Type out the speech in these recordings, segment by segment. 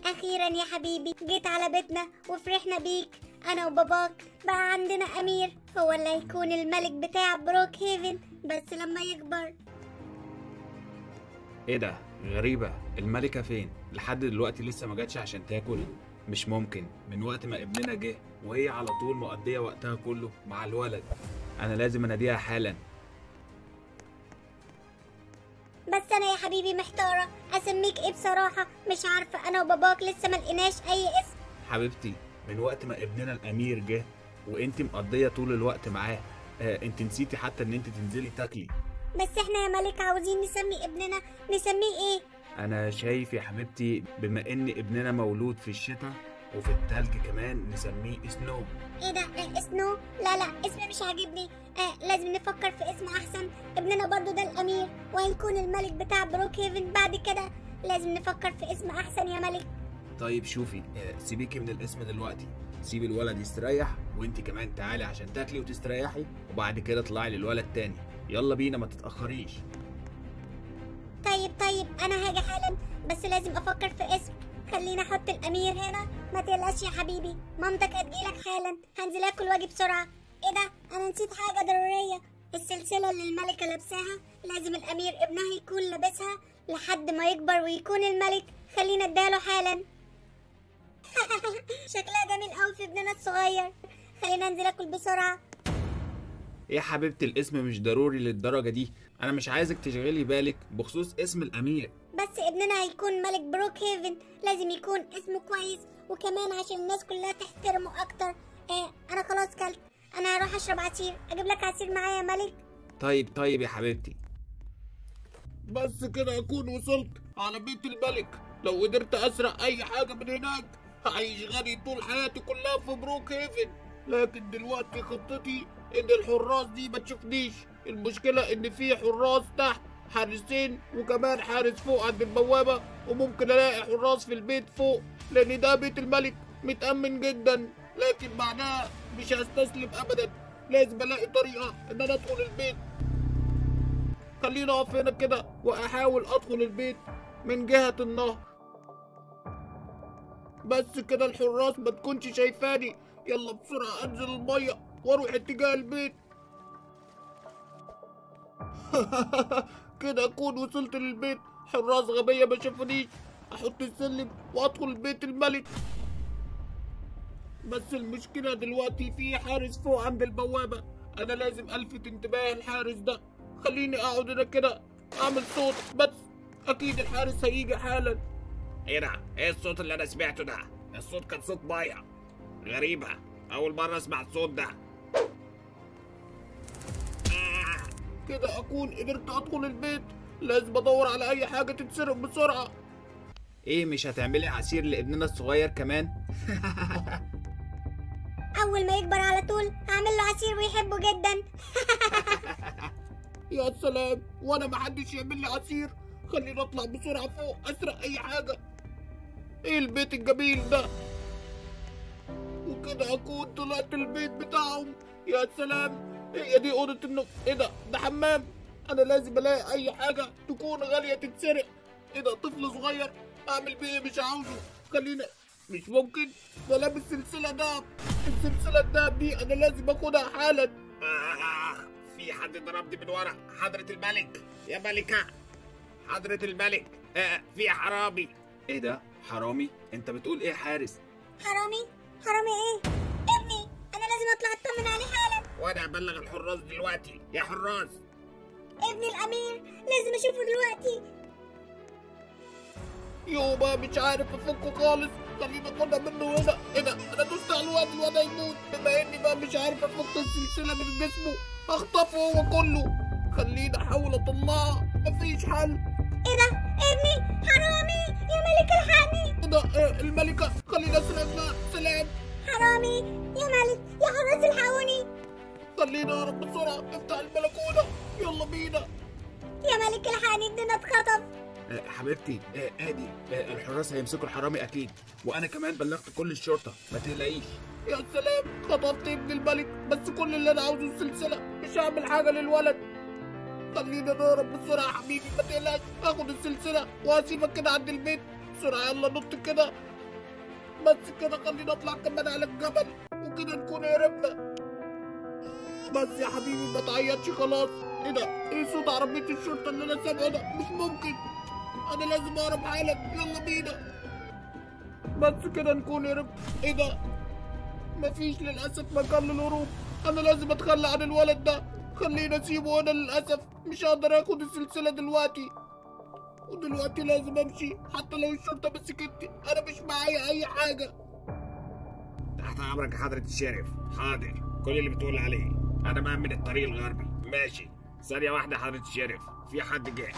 أخيرا يا حبيبي جيت على بيتنا وفرحنا بيك أنا وباباك بقى عندنا أمير هو اللي هيكون الملك بتاع بروك هيفن بس لما يكبر ايه ده غريبة الملكة فين لحد دلوقتي لسه ما جاتش عشان تاكل مش ممكن من وقت ما ابننا جه وهي على طول مقضية وقتها كله مع الولد انا لازم اناديها حالا بس أنا يا حبيبي محتارة أسميك إيه بصراحة مش عارفة أنا وباباك لسه ملقناش أي اسم حبيبتي من وقت ما ابننا الامير جه وانت مقضية طول الوقت معاه آه انت نسيتي حتى ان انت تنزلي تاكلي بس إحنا يا ملك عاوزين نسمي ابننا نسميه إيه انا شايف يا حبيبتي بما ان ابننا مولود في الشتاء وفي التلج كمان نسميه سنو ايه ده ده اسمه لا لا اسم مش عاجبني آه لازم نفكر في اسم احسن ابننا برضو ده الامير وهيكون الملك بتاع بروك هيفن بعد كده لازم نفكر في اسم احسن يا ملك طيب شوفي آه، سيبيكي من الاسم دلوقتي سيبي الولد يستريح وانت كمان تعالي عشان تاكلي وتستريحي وبعد كده اطلعي للولد تاني يلا بينا ما تتاخريش طيب طيب انا هاجي حالا بس لازم افكر في اسم خلينا احط الامير هنا ما تقلقش يا حبيبي مامتك هتجيلك حالا هنزل اكل واجي بسرعه ايه ده انا نسيت حاجه ضروريه السلسله اللي الملكه لابساها لازم الامير ابنها يكون لابسها لحد ما يكبر ويكون الملك خلينا اداله حالا شكلها جميل قوي في ابننا الصغير خلينا انزل اكل بسرعه يا حبيبتي الاسم مش ضروري للدرجه دي انا مش عايزك تشغلي بالك بخصوص اسم الامير بس ابننا هيكون ملك بروك هيفن لازم يكون اسمه كويس وكمان عشان الناس كلها تحترمه اكتر آه انا خلاص كلت انا هروح اشرب عصير اجيب لك عصير معايا يا ملك طيب طيب يا حبيبتي بس كده اكون وصلت على بيت الملك لو قدرت اسرق اي حاجه من هناك هعيش غني طول حياتي كلها في بروك هيفن لكن دلوقتي خطتي ان الحراس دي ما تشوفنيش المشكله ان في حراس تحت حارسين وكمان حارس فوق عند البوابه وممكن الاقي حراس في البيت فوق لان ده بيت الملك متامن جدا لكن بعدها مش هستسلم ابدا لازم الاقي طريقه ان انا ادخل البيت خليني اقف هنا كده واحاول ادخل البيت من جهة النهر بس كده الحراس ما تكونش شايفاني يلا بسرعة انزل المية واروح اتجاه البيت كده اكون وصلت للبيت حراس غبية ما شافونيش احط السلم وادخل بيت الملك بس المشكلة دلوقتي في حارس فوق عند البوابة أنا لازم ألفت انتباه الحارس ده خليني أقعد هنا كده أعمل صوت بس أكيد الحارس هيجي حالا ايه ده؟ ايه الصوت اللي انا سمعته ده؟ الصوت كان صوت ميه غريبة أول مرة أسمع الصوت ده آه. كده أكون قدرت أدخل البيت لازم أدور على أي حاجة تتسرق بسرعة ايه مش هتعملي عصير لابننا الصغير كمان اول ما يكبر على طول هعمل له عصير ويحبه جدا يا سلام وأنا محدش يعمل لي عصير خليني أطلع بسرعة فوق أسرق أي حاجة إيه البيت الجميل ده وكده أكون طلعت البيت بتاعهم يا سلام هي دي أوضة النوم إيه ده ده حمام أنا لازم ألاقي أي حاجة تكون غالية تتسرق إيه ده طفل صغير أعمل بيه إيه مش عاوزه خلينا مش ممكن ده لابس سلسلة دهب السلسلة الدهب دي أنا لازم أخدها حالا آه. في حد ضربني من ورا حضرة الملك يا ملكة حضرة الملك آه. في حرامي ايه ده حرامي انت بتقول ايه حارس حرامي حرامي ايه ابني انا لازم اطلع اطمن عليه حالا وأنا هبلغ الحراس دلوقتي يا حراس ابني الامير لازم اشوفه دلوقتي يوبا مش عارف افكه خالص خليني اخدها منه هنا ايه ده انا دوست على الواد الواد هيموت بما اني بقى مش عارف افك السلسله من جسمه هخطفه هو كله خليني احاول اطلعها مفيش حل ايه ده ابني حرامي يا ملك الحقني ايه ده إيه الملكه خليني اسلم لها سلام حرامي يا ملك يا حراس الحقوني خليني اهرب بسرعه افتح البلكونه يلا بينا يا ملك الحقني ابننا اتخطف آه حبيبتي آه ادي آه الحراس هيمسكوا الحرامي اكيد وانا كمان بلغت كل الشرطه ما تقلقيش يا سلام خطفت ابن الملك بس كل اللي انا عاوزه السلسله مش هعمل حاجه للولد خلينا نهرب بسرعه يا حبيبي ما تقلقش هاخد السلسله وهسيبك كده عند البيت بسرعه يلا نط كده بس كده خلينا نطلع كمان على الجبل وكده نكون هربنا بس يا حبيبي ما تعيطش خلاص ايه ده ايه صوت عربية الشرطة اللي انا سامعه ده مش ممكن انا لازم اهرب حالا يلا بينا بس كده نكون هرب ايه ده مفيش للاسف مكان للهروب انا لازم اتخلى عن الولد ده خلينا اسيبه هنا للاسف مش هقدر اخد السلسلة دلوقتي ودلوقتي لازم امشي حتى لو الشرطة مسكتني انا مش معايا اي حاجة تحت امرك يا حضرة الشريف حاضر كل اللي بتقول عليه انا مأمن الطريق الغربي ماشي ثانية واحدة يا حضرة الشريف في حد جاي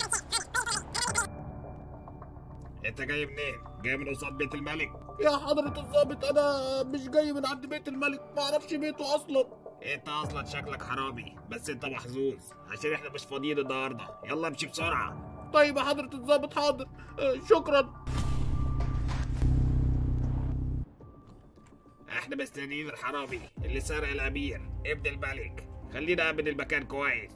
انت جاي منين؟ جاي من قصاد بيت الملك؟ يا حضرة الضابط انا مش جاي من عند بيت الملك معرفش بيته اصلا انت اصلا شكلك حرامي بس انت محظوظ عشان احنا مش فاضيين النهارده يلا امشي بسرعة طيب يا حضرة الضابط حاضر آه، شكرا احنا مستنيين الحرامي اللي سرق الامير ابن الملك خلينا امن المكان كويس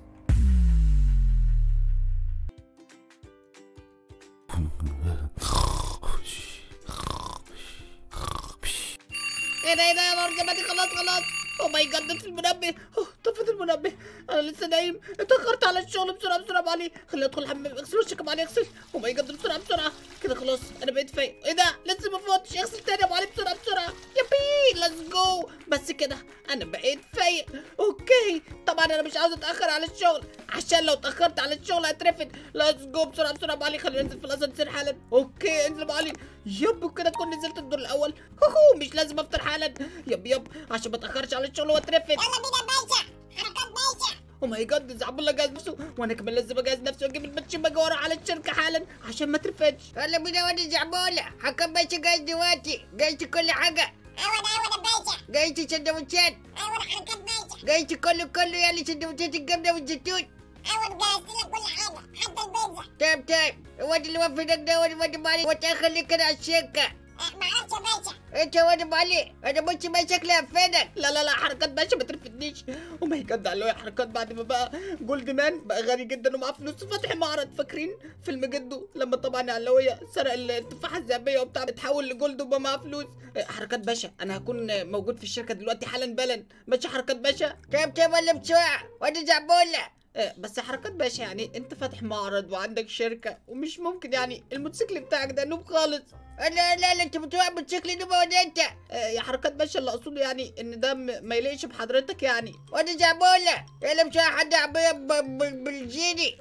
ايه ده ايه ده يا نهار زبادي خلاص خلاص او ماي جاد طفت المنبه أوه، طفت المنبه انا لسه نايم اتاخرت على الشغل بسرعه بسرعه يا علي خليني ادخل الحمام اغسل وشك يا علي اغسل او ماي جاد بسرعه بسرعه كده خلاص انا بقيت فايق ايه ده لسه ما فوتش اغسل تاني يا ابو علي بسرعه بسرعه يبي ليتس جو بس كده انا بقيت فايق اوكي طبعا انا مش عاوز اتاخر على الشغل عشان لو اتاخرت على الشغل هترفد ليتس جو بسرعه بسرعه يا ابو علي خلينا ننزل في الاسانسير حالا اوكي انزل يا ابو علي يب وكده اكون نزلت الدور الاول هوهو مش لازم افطر حالا يب يب عشان ما اتاخرش على الشغل واترفد يلا بينا باشا حركات باشا او ماي جاد زعبولة جهز نفسه وانا كمان لازم اجهز نفسي واجيب الباتش باجي ورا على الشركه حالا عشان ما ترفدش يلا بينا واد زعبولة حكم باشا جاي دلوقتي جايز كل حاجة ايوه ده ايوه ده باشا جايز سندوتشات ايوه ده حركات باشا جايز كله كله يلا سندوتشات الجبنة والزيتون ايوه ده جهزت لك كل حاجه حتى البيتزا طيب طيب الواد اللي واقف هناك ده واد واد مالي وتأخر لي كده على الشركة أه، معرفش يا باشا انت واد مالي انا بص ما شكلي هفيدك لا لا لا حركات باشا ما ترفدنيش او ماي جاد على حركات بعد ما بقى جولد مان بقى غني جدا ومعاه فلوس فاتح معرض فاكرين فيلم جده لما طبعا علوية سرق التفاحه الذهبيه وبتاع بتحول لجولد وبقى معاه فلوس أه، حركات باشا انا هكون موجود في الشركه دلوقتي حالا بلا ماشي حركات باشا طيب طيب ولا بسرعة واد زعبولة آه، بس حركات باشا يعني انت فاتح معرض وعندك شركه ومش ممكن يعني الموتوسيكل بتاعك ده نوب خالص لا لا لا انت بتوع بالشكل ده واد انت آه، يا حركات باشا اللي اقصده يعني ان ده م- ما يليقش بحضرتك يعني واد زعبولة يلا بسرعة حد عربية ب- ب- بالجيني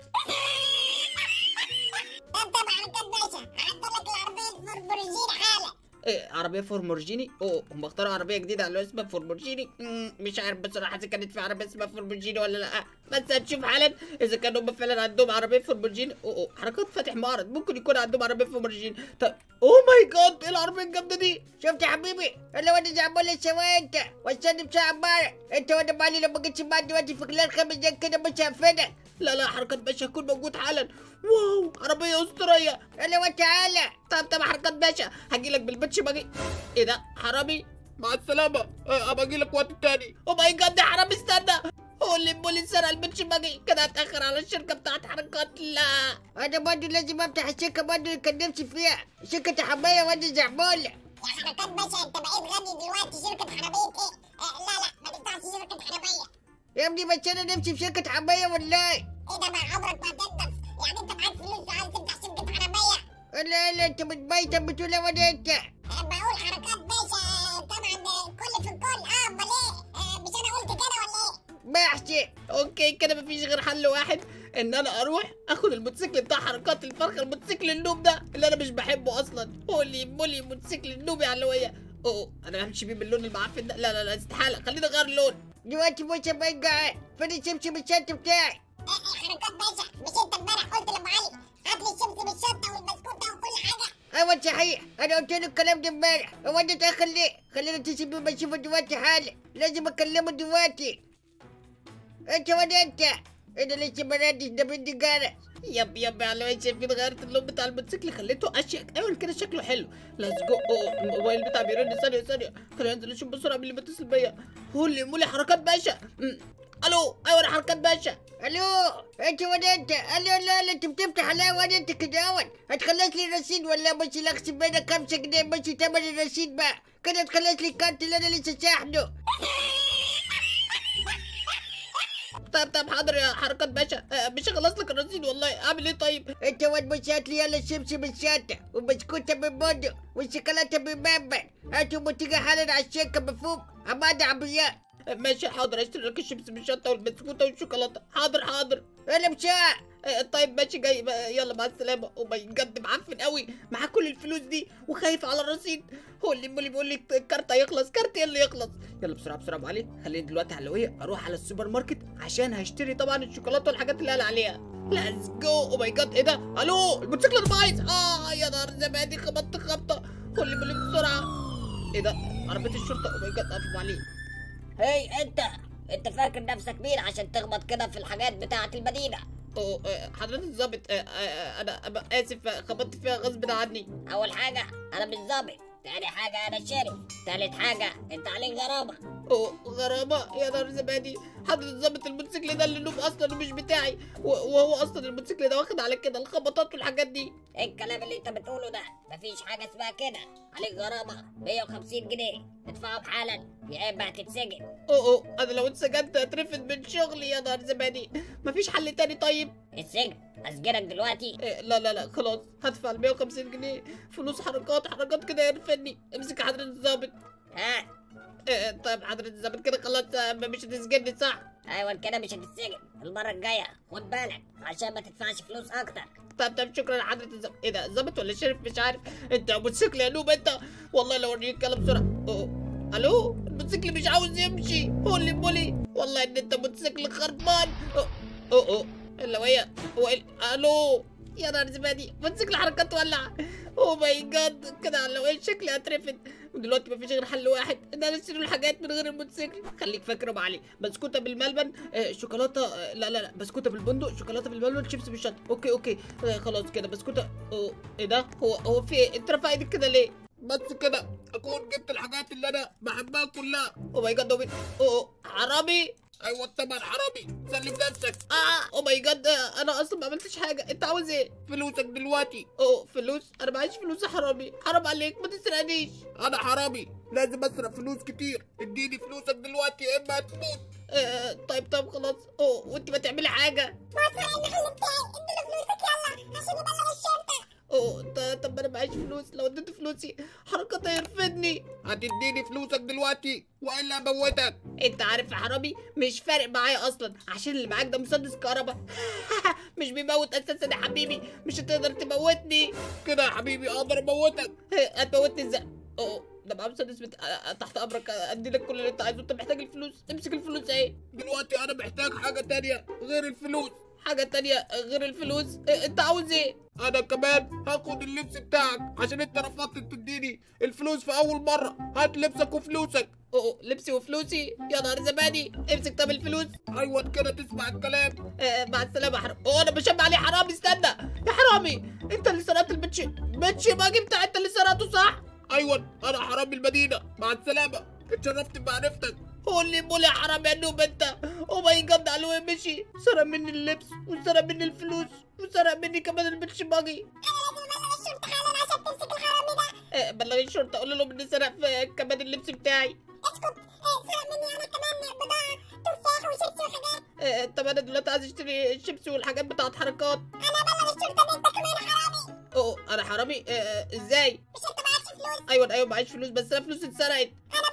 طب طب حركات باشا هحضر لك العربيه الفوربرجين حالا إيه عربيه فورمورجيني اوه هم اختاروا عربيه جديده على اسمها فورمورجيني مم، مش عارف بصراحه اذا كانت في عربيه اسمها فورمورجيني ولا لا بس هنشوف حالا اذا كانوا هم فعلا عندهم عربيه فورمورجيني اوه أوه، حركات فاتح معرض ممكن يكون عندهم عربيه فورمورجيني طب اوه ماي جاد ايه العربيه الجامده دي شفت يا حبيبي يلا واد زعبولة سوا انت واستنى بسرعة بره انت واد مالي لو ما جيتش معايا دلوقتي في خلال خمس دقايق كده مش هفيدك لا لا حركات باشا هكون موجود حالا واو عربيه اسطوريه يلا واد تعالى طب طب حركات باشا هجيلك بالبتش باجي ايه ده حرامي مع السلامه أه، ابقى اجيلك وقت تاني او ماي جاد ده حرامي استنى هو اللي بولي سرق البتش باجي كده هتاخر على الشركه بتاعت حركات لا انا برضه لازم افتح الشركة برضه اللي كان نفسي فيها شركة حماية واد زعبولة يا حركات باشا انت بقيت غني دلوقتي شركه حراميه ايه أه لا لا ما تفتحش شركه حراميه يا ابني بس انا نفسي في شركة حماية والله ايه ده ما عمرك ما تقدر يعني انت معاك فلوس وعايز تفتح شركه حراميه لا لا انت بتبيت بتقول يا واد انت أه، بقول حركات باشا طبعا الكل في الكل اه امال ايه أه، مش انا قلت كده ولا ايه بحثي اوكي كده مفيش غير حل واحد ان انا اروح اخد الموتوسيكل بتاع حركات الفرخه الموتوسيكل النوب ده اللي انا مش بحبه اصلا هولي مولي موتوسيكل النوب يا علويه اوه انا همشي بيه باللون المعفن ده لا لا لا استحاله خليني اغير اللون دلوقتي بص يا بقى قاعد فين الشمس بالشنطة بتاعي أه، أه، حركات باشا مش انت امبارح قلت لابو علي هات لي الشمس بالشطه والبسكوته وكل حاجه ايوه صحيح انا قلت له الكلام ده امبارح هو انت تاخر ليه خلينا نتصل بيه بشوفه دلوقتي حالا لازم اكلمه دلوقتي انت واد انت انا لسه ما ردش ده بدي جرس يب يب يا علويه شايفين غيرت اللون بتاع الموتوسيكل خليته اشيك ايوه كده شكله حلو ليتس جو اوه الموبايل بتاعي بيرن ثانيه ثانيه خلينا ننزل نشوف بسرعه مين اللي بيتصل بيا هولي مولي حركات باشا مم. الو ايوه انا حركات باشا الو انت وين انت الو لا لا انت بتفتح علي وين انت كده اول هتخلص لي الرصيد ولا مش الاقسم بينك خمسة جنيه مش تمن الرصيد بقى كده تخلص لي الكارت اللي انا لسه شاحنه طيب طيب حاضر يا حركات باشا آه، مش هخلص لك الرصيد والله اعمل ايه طيب انت واد مش هات لي يلا الشمس بالشاطة وبسكوتة بالبندق والشوكولاتة بالمنبل هاتوا منتجة حالا على الشركة مفهوم عمادة عبيات ماشي حاضر اشتري لك الشيبس بالشطه والبسكوته والشوكولاته حاضر حاضر انا مشاع طيب ماشي جاي بقى، يلا مع السلامه وبجد معفن قوي معاه كل الفلوس دي وخايف على الرصيد هو اللي مولي بيقول لي الكارت هيخلص كارت إيه اللي يخلص يلا بسرعه بسرعه أبو علي خليني دلوقتي على الهويه اروح على السوبر ماركت عشان هشتري طبعا الشوكولاته والحاجات اللي قال عليها ليتس جو او ماي جاد ايه ده الو الموتوسيكل ده بايظ اه يا نهار زبادي خبطت خبطه هو اللي بيقول لي بسرعه ايه ده عربيه الشرطه او ماي جاد ابو علي هي انت انت فاكر نفسك مين عشان تخبط كده في الحاجات بتاعة المدينة أوه، آه، حضرتك الظابط آه، آه، انا أنا اسف آه، خبطت فيها غصب عني اول حاجة انا مش ظابط تاني حاجة انا شريف تالت حاجة انت عليك غرامة اوه غرامة يا نهار زبادي حضرتك الظابط الموتوسيكل ده اللي نوب اصلا مش بتاعي و- وهو اصلا الموتوسيكل ده واخد على كده الخبطات والحاجات دي ايه الكلام اللي انت بتقوله ده مفيش حاجة اسمها كده عليك غرامة 150 جنيه ادفعهم حالا يا اما هتتسجن اوه اوه انا لو اتسجنت هترفد من شغلي يا نهار زبادي مفيش حل تاني طيب السجن اسجنك دلوقتي إيه لا لا لا خلاص هدفع ال 150 جنيه فلوس حركات حركات كده يرفدني امسك يا حضرة الظابط ها إيه طيب حضرة الظابط كده خلاص آه، مش هتسجني صح ايوه كده مش هتتسجن المرة الجاية خد بالك عشان ما تدفعش فلوس اكتر طب طب شكرا لحضرة الظابط ايه ده ظابط ولا شريف مش عارف انت موتوسيكل يا نوب انت والله لو اوريك كلام بسرعة أوه. الو الموتوسيكل مش عاوز يمشي هولي بولي والله ان انت موتوسيكل خربان اوه اوه أوه. الا وهي هو إيه- الو يا نهار زبادي موتوسيكل حركات ولع اوه ماي جاد كده لو ايه شكلي هترفد ودلوقتي مفيش غير حل واحد ان انا اشتري الحاجات من غير الموتوسيكل خليك فاكر ابو علي بسكوته بالملبن آه شوكولاته آه لا لا لا بسكوته بالبندق شوكولاته بالملبن شيبس بالشطه اوكي اوكي آه خلاص كده بسكوته أوه. ايه ده هو هو في ايه انت رافع ايدك كده ليه بس كده اكون جبت الحاجات اللي انا بحبها كلها اوه ماي جاد اوه أوه. حرامي ايوه طبعا حرامي سلم نفسك اه اوه ماي جاد آه، انا اصلا ما عملتش حاجه انت عاوز ايه فلوسك دلوقتي اوه فلوس انا معيش فلوس يا حرامي حرام عليك ما تسرقنيش انا حرامي لازم اسرق فلوس كتير اديني فلوسك دلوقتي يا اما هتموت آه طيب طيب خلاص اوه وانت ما تعملي حاجه اوه ط- طب انا معيش فلوس لو اديت فلوسي حركات هيرفدني هتديني فلوسك دلوقتي والا اموتك انت عارف يا حرامي مش فارق معايا اصلا عشان اللي معاك ده مسدس كهرباء مش بيموت اساسا يا حبيبي مش هتقدر تموتني كده يا حبيبي اقدر اموتك هتموتني ازاي اوه ده معاه مسدس بت... آه، تحت امرك ادي لك كل اللي انت عايزه انت محتاج الفلوس امسك الفلوس اهي دلوقتي انا محتاج حاجه تانية غير الفلوس حاجه تانية غير الفلوس اه، انت عاوز ايه انا كمان هاخد اللبس بتاعك عشان انت رفضت تديني الفلوس في اول مره هات لبسك وفلوسك اوه لبسي وفلوسي يا نهار زبادي امسك طب الفلوس ايوه كده تسمع الكلام آه مع السلامه يا حرامي اوه انا بشبع عليه حرامي استنى يا حرامي انت اللي سرقت البتش بتش باجي بتاع انت اللي سرقته صح ايوه انا حرامي المدينه مع السلامه اتشرفت بمعرفتك هو اللي بولي حرامي يا نوب انت او ماي جاد على وين مشي سرق مني اللبس وسرق مني الفلوس وسرق مني كمان البتش باجي آه، بلغي الشرطه قول لهم اني سرق في كمان اللبس بتاعي آه، طب انا دلوقتي عايز اشتري الشيبسي والحاجات بتاعت حركات اوه انا حرامي آه، ازاي ايوه ايوه معيش فلوس بس انا فلوسي اتسرقت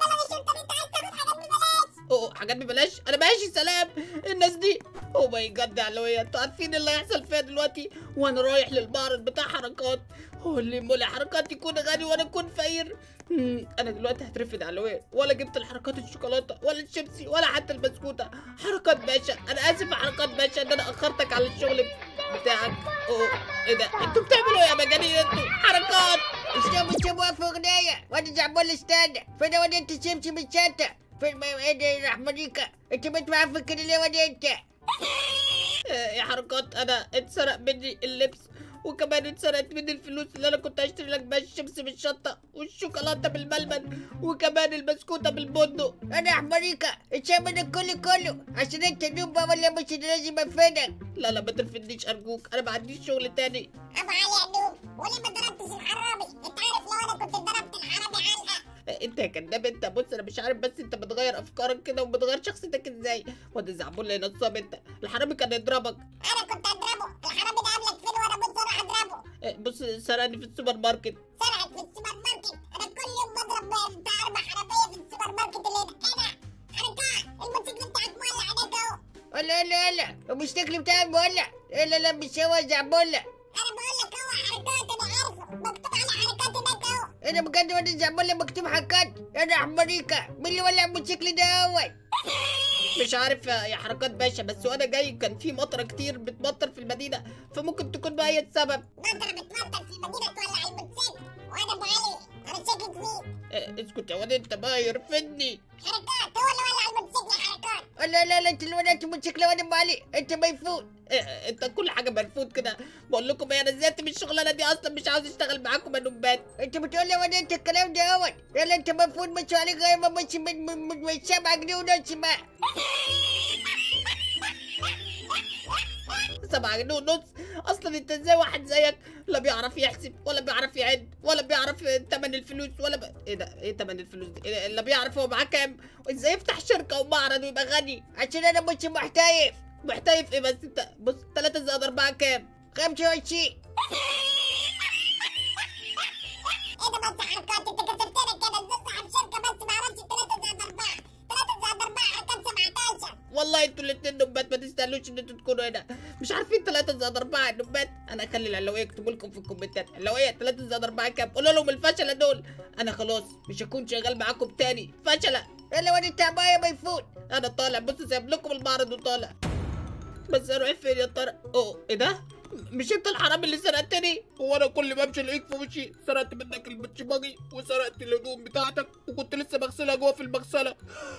اوه حاجات ببلاش انا ماشي سلام الناس دي اوه ماي جاد يا علوية انتوا عارفين اللي هيحصل فيا دلوقتي وانا رايح للمعرض بتاع حركات هو اللي مولي حركات يكون غني وانا اكون فقير مم، انا دلوقتي هترفد علوية ولا جبت الحركات الشوكولاته ولا الشيبسي ولا حتى البسكوته حركات باشا انا اسف يا حركات باشا ان انا اخرتك على الشغل بتاعك اوه ايه ده انتوا بتعملوا ايه يا مجانين انتوا حركات اشربوا اشربوا في اغنية وانا زعبول استنى فين وين انت شمشي من شاتا فين ما ايه ده راح مريكا انت بتعرف كده ليه وين انت آه، يا حركات انا اتسرق مني اللبس وكمان اتسرقت مني الفلوس اللي انا كنت هشتري لك بيها الشيبس بالشطه والشوكولاته بالملبن وكمان البسكوته بالبندق انا احمريكا اتشال من الكل كله عشان انت نوب بقى ولا مش أنا لازم افيدك لا لا ما ترفدنيش ارجوك انا ما عنديش شغل تاني ابو علي يا نوب وليه ما ضربتش الحرامي انت عارف لو انا كنت ضربت الحرامي علقه انت يا كداب انت بص انا مش عارف بس انت بتغير افكارك كده وبتغير شخصيتك ازاي واد الزعبول اللي نصاب انت الحرامي كان يضربك انا كنت اضربه الحرامي ده قبلك فين وانا بص اروح اضربه اه، بص سرقني في السوبر ماركت سرقت في السوبر ماركت انا كل يوم بضرب بتاع اربع حراميه في السوبر ماركت اللي هنا ايه ده حركات الموتوسيكل بتاعك مولع هناك اهو لا لا لا الموتوسيكل بتاعي مولع لا لا لا مش هو زعبولة انا بقول لك هو حركات انا عارفه مكتوب على حركات هناك اهو انا بجد وانا زعبولة مكتوب حركات انا احمريكا مين اللي ولع الموتوسيكل ده اول مش عارف يا حركات باشا بس وانا جاي كان في مطره كتير بتمطر في المدينه فممكن تكون بقى هي السبب مطره بتمطر في المدينه تولع الموتوسيكل وانا ابو علي انا شاكك فيك اه، اسكت يا واد انت بقى يرفدني حركات هو اللي ولع الموتوسيكل حركات لا لا لا انت اللي ولعت الموتوسيكل وانا ابو علي انت ميفوت اه، انت كل حاجه مرفوض كده بقول لكم ايه انا زهقت من الشغلانه دي اصلا مش عاوز اشتغل معاكم يا نوبات انت بتقول لي وانا انت الكلام ده اول لا لا انت مرفوض مش عليك غير ما مش من من من من 7 جنيه ونص بقى 7 جنيه ونص اصلا انت ازاي واحد زيك لا بيعرف يحسب ولا بيعرف يعد ولا بيعرف تمن الفلوس ولا ب... ايه ده ايه تمن الفلوس دي إيه لا بيعرف هو معاه كام وازاي يفتح شركه ومعرض ويبقى غني عشان انا مش محتايف محتايف ايه بس انت بص 3 زائد 4 كام 25 ايه ده بس حركات انت كسرتني كده ازاي صاحب شركه بس ما عرفش 3 زائد 4 3 زائد 4 حركات 17 والله انتوا الاتنين نبات ما تستاهلوش ان انتوا تكونوا هنا مش عارفين 3 زائد 4 نبات انا اخلي العلويه يكتبوا لكم في الكومنتات علويه 3 زائد 4 كام قولوا لهم الفشله دول انا خلاص مش هكون شغال معاكم تاني فشله يلا واد التعبايه ما يفوت انا طالع بصوا سايب لكم المعرض وطالع بس اروح فين يا ترى اوه ايه ده مش انت الحرامي اللي سرقتني هو انا كل ما امشي الاقيك في وشي سرقت منك البتش باجي وسرقت الهدوم بتاعتك وكنت لسه بغسلها جوه في المغسله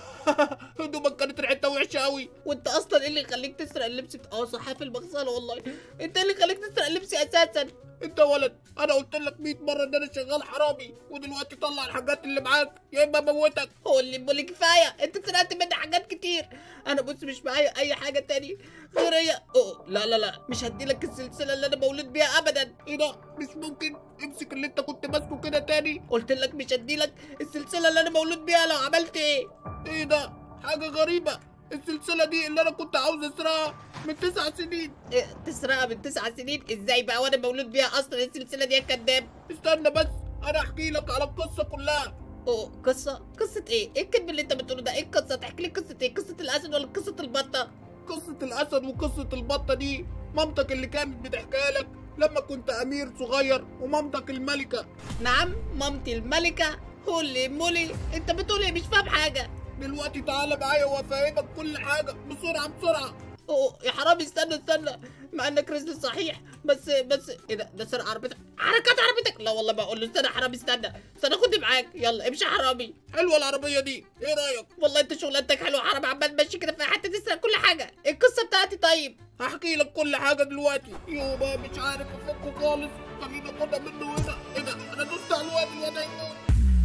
هدومك كانت ريحتها وحشه قوي وانت اصلا ايه اللي يخليك تسرق اللبس بت- اه صح في المغسله والله انت ايه اللي يخليك تسرق لبسي اساسا انت ولد انا قلت لك 100 مره ان انا شغال حرامي ودلوقتي طلع الحاجات اللي معاك يا اما اموتك هو اللي بقولي كفايه انت سرقت مني حاجات كتير انا بص مش معايا اي حاجه تاني غير هي اوه لا لا لا مش هديلك السلسله اللي انا مولود بيها ابدا ايه ده مش ممكن امسك اللي انت كنت ماسكه كده تاني قلت لك مش هديلك السلسله اللي انا مولود بيها لو عملت ايه ايه ده حاجه غريبه السلسله دي اللي انا كنت عاوز اسرقها من تسع سنين إيه، تسرقها من تسع سنين ازاي بقى وانا مولود بيها اصلا السلسله دي يا كداب استنى بس انا احكي لك على القصه كلها اوه قصه قصه ايه ايه الكذب اللي انت بتقوله ده ايه القصه تحكي لي قصه ايه قصه الاسد ولا قصه البطه قصه الاسد وقصه البطه دي مامتك اللي كانت بتحكيها لك لما كنت امير صغير ومامتك الملكه نعم مامتي الملكه هولي مولي انت بتقول ايه مش فاهم حاجه دلوقتي تعالى معايا وافهمك كل حاجه بسرعه بسرعه اوه يا حرامي استنى استنى مع انك رزق صحيح بس بس ايه ده ده سرق عربيتك حركات عربيتك لا والله بقول له استنى يا حرامي استنى استنى خدني معاك يلا امشي يا حرامي حلوه العربيه دي ايه رايك والله انت شغلانتك حلوه حرام عمال ماشي كده في حته تسرق كل حاجه القصه بتاعتي طيب هحكي لك كل حاجه دلوقتي يوبا مش عارف افكه خالص خلينا ناخدها منه هنا ايه ده انا دوست على الواد الواد هيموت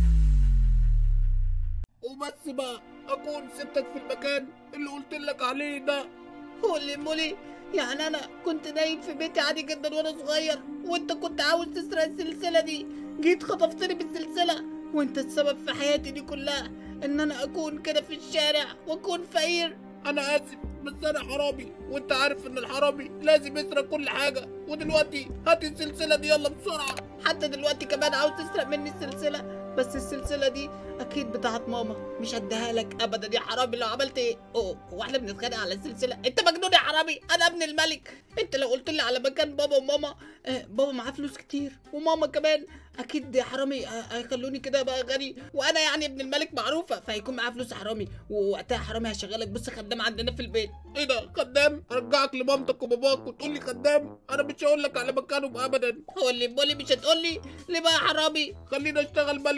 وبس بقى اكون سبتك في المكان اللي قلت لك عليه ده هولي مولي يعني انا كنت نايم في بيتي عادي جدا وانا صغير وانت كنت عاوز تسرق السلسله دي جيت خطفتني بالسلسله وانت السبب في حياتي دي كلها ان انا اكون كده في الشارع واكون فقير انا اسف بس انا حرامي وانت عارف ان الحرامي لازم يسرق كل حاجه ودلوقتي هات السلسله دي يلا بسرعه حتى دلوقتي كمان عاوز تسرق مني السلسله بس السلسله دي اكيد بتاعت ماما مش هديها لك ابدا يا حرامي لو عملت ايه اوه هو احنا بنتخانق على السلسله انت مجنون يا حرامي انا ابن الملك انت لو قلت لي على مكان بابا وماما آه بابا معاه فلوس كتير وماما كمان اكيد يا حرامي آه، هيخلوني كده بقى غني وانا يعني ابن الملك معروفه فهيكون معاه فلوس يا حرامي ووقتها يا حرامي هشغلك بص خدام عندنا في البيت ايه ده خدام ارجعك لمامتك وباباك وتقول لي خدام انا مش هقول لك على مكانهم ابدا هو اللي بولي مش هتقول لي ليه بقى يا حرامي خليني اشتغل ملك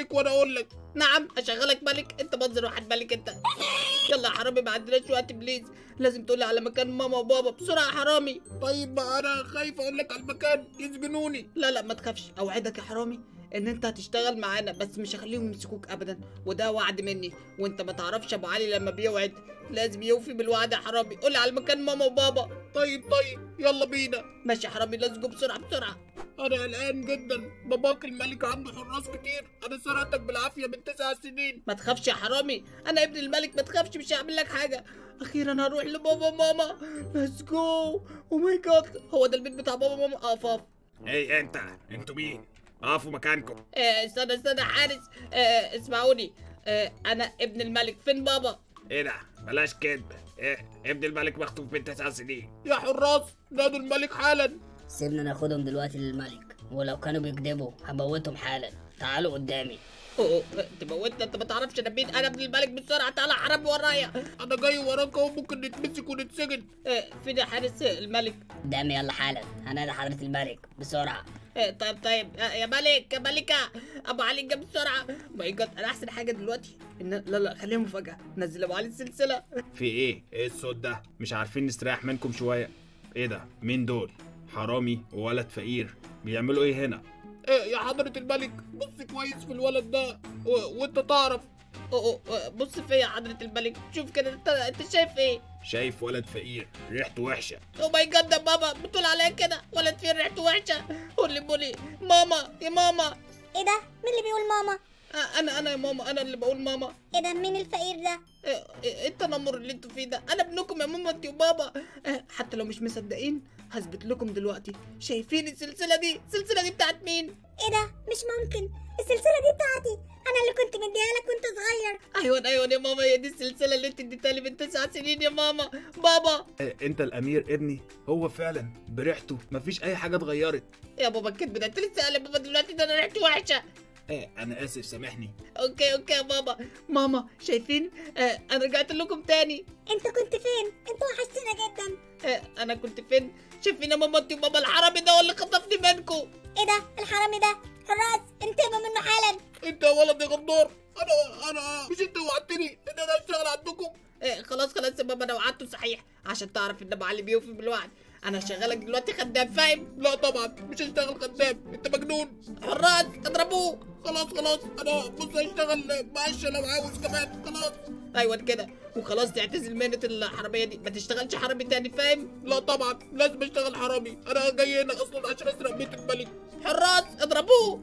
الملك وانا اقول لك نعم اشغلك ملك انت منظر واحد ملك انت يلا يا حرامي ما عندناش وقت بليز لازم تقولي على مكان ماما وبابا بسرعه يا حرامي طيب ما انا خايف اقول لك على المكان يسجنوني لا لا ما تخافش اوعدك يا حرامي ان انت هتشتغل معانا بس مش هخليهم يمسكوك ابدا وده وعد مني وانت ما تعرفش ابو علي لما بيوعد لازم يوفي بالوعد يا حرامي قولي على المكان ماما وبابا طيب طيب يلا بينا ماشي يا حرامي لازم بسرعه بسرعه انا قلقان جدا باباك الملك عنده حراس كتير انا سرقتك بالعافيه من تسع سنين ما تخافش يا حرامي انا ابن الملك ما تخافش مش هعمل لك حاجه اخيرا هروح لبابا وماما ليتس جو او ماي جاد هو ده البيت بتاع بابا وماما اقف اقف ايه انت انتوا مين اقفوا مكانكم آه، استنى استنى حارس آه، اسمعوني آه، انا ابن الملك فين بابا ايه ده بلاش كدب إيه ابن الملك مخطوف من تسع سنين يا حراس نادوا الملك حالا سيبنا ناخدهم دلوقتي للملك ولو كانوا بيكذبوا هموتهم حالا تعالوا قدامي اوه انت موتنا انت ما تعرفش انا مين انا ابن الملك بسرعه تعالى حرامي ورايا انا جاي وراك اهو ممكن نتمسك ونتسجن آه، فين يا حارس الملك قدامي يلا حالا هنادي حضرة الملك بسرعة آه، طيب طيب آه، يا ملك يا ملكة ابو علي جاب بسرعة ماي جاد انا احسن حاجة دلوقتي ان لا لا خليها مفاجأة نزل ابو علي السلسلة في ايه ايه الصوت ده مش عارفين نستريح منكم شويه ايه ده مين دول حرامي وولد فقير بيعملوا ايه هنا ايه يا حضرة الملك بص كويس في الولد ده و... وانت تعرف أوه، أوه، بص فيا يا حضرة الملك شوف كده انت انت شايف ايه شايف ولد فقير ريحته وحشه او ماي جاد ده بابا بتقول عليا كده ولد فين ريحته وحشة قولي بولي ماما يا ماما ايه ده مين اللي بيقول ماما آه، انا انا يا ماما انا اللي بقول ماما ايه ده مين الفقير ده إيه إيه التنمر اللي انتوا فيه ده انا ابنكم يا ماما انت وبابا آه، حتى لو مش مصدقين هثبت لكم دلوقتي شايفين السلسله دي السلسله دي بتاعت مين ايه ده مش ممكن السلسله دي بتاعتي انا اللي كنت مديها لك وانت صغير ايوه ايوه يا ماما هي دي السلسله اللي انت اديتها لي من تسع سنين يا ماما بابا إيه انت الامير ابني هو فعلا بريحته مفيش اي حاجه اتغيرت يا بابا الكذب ده انت لسه قال بابا دلوقتي ده انا ريحتي وحشه ايه انا اسف سامحني اوكي اوكي يا بابا ماما شايفين آه انا رجعت لكم تاني انت كنت فين انت وحشتنا جدا آه انا كنت فين شايفين يا ماما انت وبابا الحرامي ده هو اللي خطفني منكم ايه ده الحرامي ده حراس انتبهوا منه حالا انت يا ولد يا غدار انا انا مش انت وعدتني ان انا اشتغل عندكم إيه خلاص خلاص يا بابا انا وعدته صحيح عشان تعرف ان ابو علي بيوفي بالوعد انا هشغلك دلوقتي خدام فاهم لا طبعا مش هشتغل خدام انت مجنون حراس اضربوه خلاص خلاص انا بص هشتغل معاش لو عاوز كمان خلاص ايوه كده وخلاص تعتزل مهنة الحرامية دي ما تشتغلش حرامي تاني فاهم لا طبعا لازم اشتغل حرامي انا جاي هنا اصلا عشان اسرق بيت الملك حراس اضربوه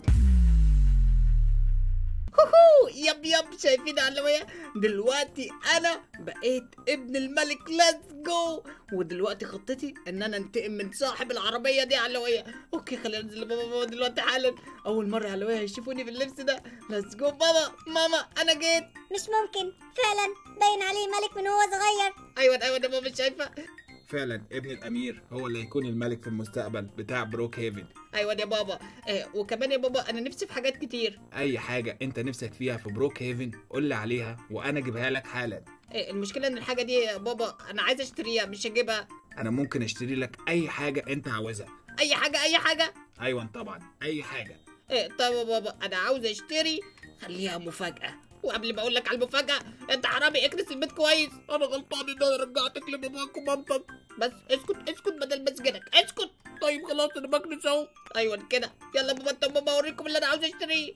هوهو يب يب شايفين علوية دلوقتي انا بقيت ابن الملك ليتس جو ودلوقتي خطتي ان انا انتقم من صاحب العربيه دي علوية اوكي خلينا ننزل لبابا بابا دلوقتي حالا اول مره علوية هيشوفوني باللبس ده ليتس جو بابا ماما انا جيت مش ممكن فعلا باين عليه ملك من هو صغير ايوه ايوه يا بابا شايفه فعلا ابن الامير هو اللي هيكون الملك في المستقبل بتاع بروك هيفن ايوه يا بابا آه وكمان يا بابا انا نفسي في حاجات كتير اي حاجه انت نفسك فيها في بروك هيفن قول لي عليها وانا اجيبها لك حالا آه المشكله ان الحاجه دي يا بابا انا عايز اشتريها مش اجيبها انا ممكن اشتري لك اي حاجه انت عاوزها اي حاجه اي حاجه ايوه طبعا اي حاجه إيه طيب يا بابا انا عاوز اشتري خليها مفاجأة وقبل ما اقول لك على المفاجأة انت حرامي اكنس البيت كويس انا غلطان ان انا رجعتك لباباك ومامتك بس اسكت اسكت بدل ما اسجنك اسكت طيب خلاص انا بكنس اهو ايوه كده يلا بابا انت وماما اوريكم اللي انا عاوز اشتريه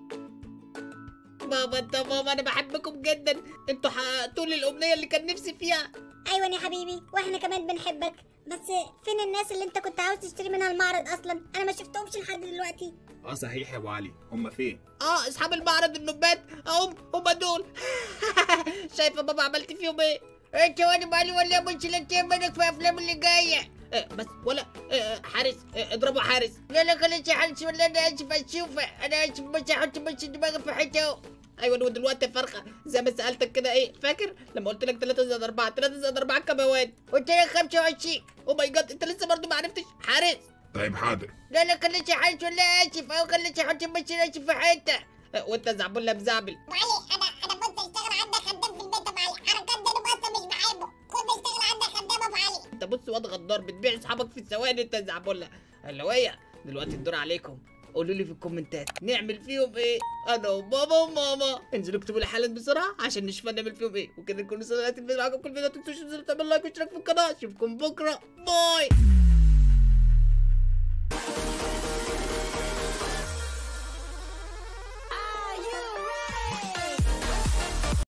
بابا انت وماما انا بحبكم جدا انتوا حققتوا لي الامنية اللي كان نفسي فيها ايوه يا حبيبي واحنا كمان بنحبك بس فين الناس اللي انت كنت عاوز تشتري منها المعرض اصلا انا ما شفتهمش لحد دلوقتي اه صحيح يا ابو علي هم فين اه اصحاب المعرض النبات هم هم دول شايفه بابا عملت فيهم ايه انت وانا مالي ولا مش لك منك في افلام اللي جايه إيه بس ولا إيه حارس إيه اضربوا حارس لا لا خليك يا حارس ولا انا اسف اشوفه انا اسف بس احط بس دماغي في حته ايوه ودلوقتي يا فرخه زي ما سالتك كده ايه فاكر لما قلت لك 3 زائد 4 3 زائد 4 كام يا واد قلت لك 25 او ماي جاد انت لسه برضه ما عرفتش حارس طيب حاضر لا لا خليك يا حارس ولا اسف او خليك احط بس اسف في حته إيه وانت زعبله بزعبل ابو علي انا انا كنت اشتغل عندك خدام في البيت ابو علي حركات دي انا اصلا مش بحبه كنت اشتغل عندك خدام ابو علي انت بص واد غدار بتبيع اصحابك في الثواني انت زعبله اللي هي دلوقتي الدور عليكم قولوا لي في الكومنتات نعمل فيهم ايه انا وبابا وماما انزلوا اكتبوا لي حالا بسرعه عشان نشوف نعمل فيهم ايه وكده نكون وصلنا لنهايه الفيديو عجبكم الفيديو ما تنسوش تنزلوا تعملوا لايك واشتراك في القناه اشوفكم بكره باي